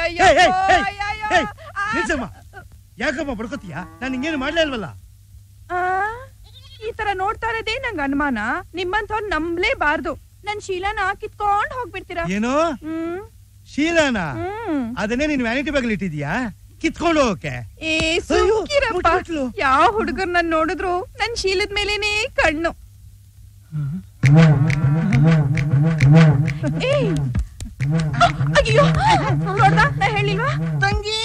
ಅಯ್ಯಯ್ಯೋ, ಏಯ್, ಏಯ್, ಏಯ್, ಅಯ್ಯಯ್ಯೋ. ಏಯ್, ನಿಲ್ಸಮ್ಮ ಯಾಕಮ್ಮ ಬಡ್ಕೋತೀಯ ನಾನು ಹಿಂಗೇನು ಮಾಡ್ಲೇ ಇಲ್ವಲ್ಲ ಆ, ಈ ತರ ನೋಡ್ತಾ ಇರೋದೇ ನಂಗ್ ಅನುಮಾನ ನಿಮ್ಮಂಥವ್ರು ನಂಬ್ಲೇಬಾರ್ದು ನನ್ ಶೀಲನ ಕಿತ್ಕೊಂಡ್ ಹೋಗ್ಬಿಡ್ತೀರಾ ಏನು ಹ್ಮ್ ಶೀಲಾನ ಹ್ಮ್ ಅದನ್ನೇ ನೀನ್ ವ್ಯಾನಿಟಿ ಬ್ಯಾಗ್ ಇಟ್ಟಿದ್ಯಾ ಕಿತ್ಕೊಂಡು ಹೋಗಕ್ಕೆ ಏ ಅಯ್ಯೋ, ಸುಮ್ಕಿರಪ್ಪ ಮುಟ್ಬಿಟ್ಲು. ಯಾವ ಹುಡುಗರ್ ನನ್ ನೋಡಿದ್ರು ನನ್ ಶೀಲದ ಮೇಲೇನೆ ಕಣ್ಣು ಏಯ್, ಅಯ್ಯೋ ನೋಡ್ದಾ? ನಾ ಹೇಳಿಲ್ವಾ ತಂಗಿ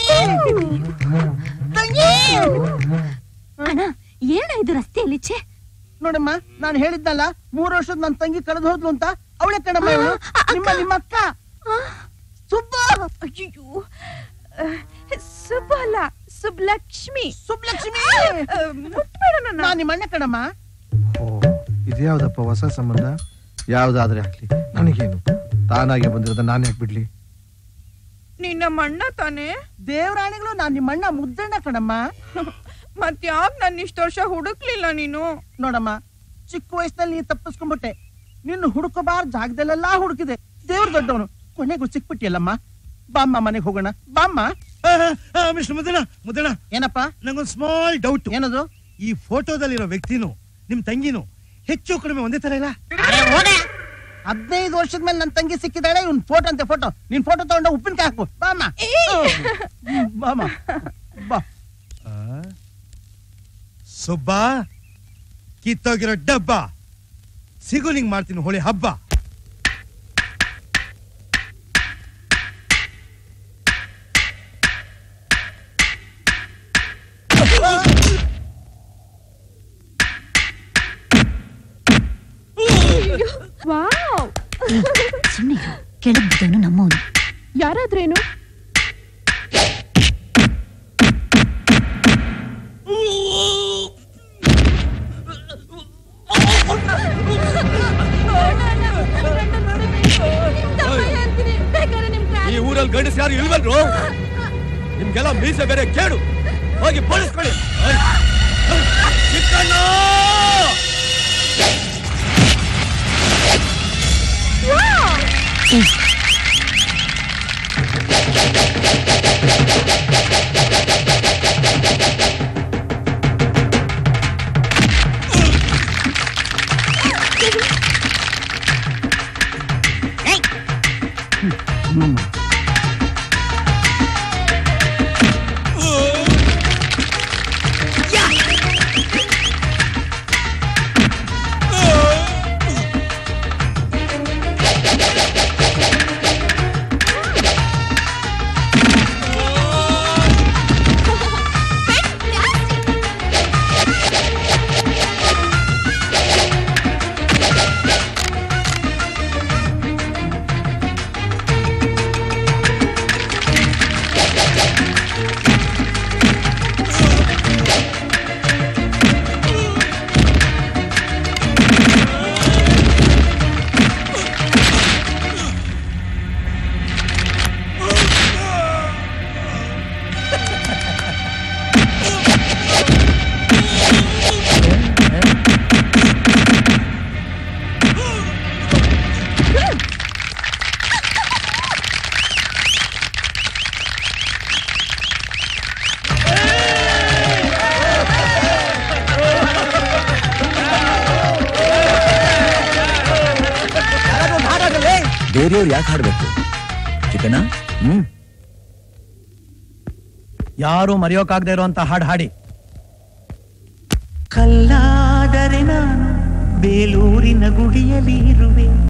ತಂಗಿ ಅಣ್ಣ ಏನ ಇದು ರಸ್ತೆಯಲ್ಲಿ ಛೆ ನೋಡಮ್ಮ ನಾನು ಹೇಳಿದ್ನಲ್ಲ ಮೂರ್ ವರ್ಷದ ನನ್ ತಂಗಿ ಕಳೆದು ಹೋದ್ಲು ಅಂತ ಅವಳೆ ಕಣಮ್ಮ ಇವಳು ನಿಮ್ಮ ನಿಮ್ಮ ಅಕ್ಕ ಸುಬ್ಬ ಅಯ್ಯೋ ಸುಬ್ಬ ಅಲ್ಲ ಸುಬ್ಲಕ್ಷ್ಮಿ ಸುಬ್ಲಕ್ಷ್ಮಿ ಆ, ಮುಟ್ಬೇಡ ನನ್ನ ನಾನ್ ನಿಮ್ಮ ಅಣ್ಣ ಕಣಮ್ಮ ಓ ಇದ್ಯಾವ್ದಪ್ಪ ಹೊಸ ಸಂಬಂಧ ಯಾವ್ದಾದ್ರೆ ಆಗ್ಲಿ ನನಗೇನು ತಾನಾಗೆ ಬಂದಿರೋದ ನಾನು ಯಾಕೆ ಬಿಡ್ಲಿ ನಿನ್ನ ಮಣ್ಣ ತಾನೇ ದೇವರಾಣಿಗಳು ನಾನ್ ನಿಮ್ಮ ಅಣ್ಣ ಮುದ್ದಣ್ಣ ಕಣಮ್ಮ ಮತ್ ಯಾಕ್ ನನ್ ಇಷ್ಟ ವರ್ಷ ಹುಡುಕ್ಲಿಲ್ಲ ನೀನು ನೋಡಮ್ಮ ಚಿಕ್ಕ ವಯಸ್ಸಿನಲ್ಲಿ ನೀ ತಪ್ಪಿಸ್ಕೊಂಡ್ಬಿಟ್ಟೆ ನಿನ್ನ ಹುಡುಕಬಾರ ಜಾಗದಲ್ಲೆಲ್ಲಾ ಹುಡುಕಿದೆ ದೇವ್ರ ದೊಡ್ಡವನು ಕೊನೆಗೂ ಸಿಕ್ಬಿಟ್ಟಿಯಲ್ಲಮ್ಮ ಬಾಮ್ಮ ಮನೆಗೆ ಹೋಗೋಣ ಬಾಮ್ಮ ಮಿಸ್ಟರ್ ಮುದ್ದಣ್ಣ ಮುದ್ದಣ್ಣ ಏನಪ್ಪ ನಂಗೊಂದು ಸ್ಮಾಲ್ ಡೌಟ್ ಏನದು ಈ ಫೋಟೋದಲ್ಲಿರೋ ವ್ಯಕ್ತಿನು ನಿಮ್ ತಂಗಿನು ಹೆಚ್ಚು ಕಡಿಮೆ ಒಂದೇ ತರ ಇಲ್ಲ ಹದಿನೈದು ವರ್ಷದ ಮೇಲೆ ನನ್ನ ತಂಗಿ ಸಿಕ್ಕಿದಾಳೆ ಇವ್ನ್ ಫೋಟೋ ಅಂತೆ ಫೋಟೋ ನಿನ್ ಫೋಟೋ ತಗೊಂಡ ಉಪ್ಪಿನಕಾಯಿ ಹಾಕು ಬಾಮ್ಮ ಹ್ಮ್, ಬಾಮ್ಮ ಬಾ ಆ? ಸುಬ್ಬ ಕಿತ್ತೋಗಿರೋ ಡಬ್ಬ ಸಿಗು ನಿಂಗ್ ಮಾಡ್ತೀನಿ ಹೋಳಿ ಹಬ್ಬ ವಾವ್ ಸುಮ್ಮನೆ ಕೆಳಗ್ ಬಿದ್ದವನು ನಮ್ಮವನು ಯಾರಾದ್ರೇನು ಈ ಊರಲ್ಲಿ ಗಂಡಸ್ ಯಾರು ಇಲ್ವಲ್ರು ನಿಮ್ಗೆಲ್ಲ ಮೀಸೆ ಬೇರೆ ಕೇಳು ಹೋಗಿ ಪೊಲೀಸ್ಕೊಳ್ಳಿ ಚಿಕ್ಕಣ್ಣ ಬೇರೆಯವ್ರು ಯಾಕೆ ಹಾಡ್ಬೇಕು ಚಿಕ್ಕಣ್ಣ ಹ್ಮ್ ಯಾರು ಮರೆಯೋಕಾಗದೇ ಇರುವಂತ ಹಾಡು ಹಾಡಿ ಕಲ್ಲಾದರೆ ನಾನು ಬೇಲೂರಿನ ಗುಡಿಯಲ್ಲಿ ಇರುವೆ